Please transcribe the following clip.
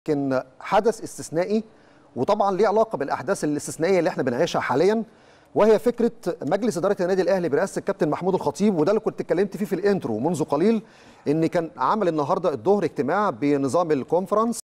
لكن حدث استثنائي وطبعا ليه علاقه بالاحداث الاستثنائيه اللي احنا بنعيشها حاليا وهي فكره مجلس اداره النادي الاهلي برئاسه الكابتن محمود الخطيب وده اللي كنت اتكلمت فيه في الانترو منذ قليل ان كان عمل النهارده الظهر اجتماع بنظام الكونفرنس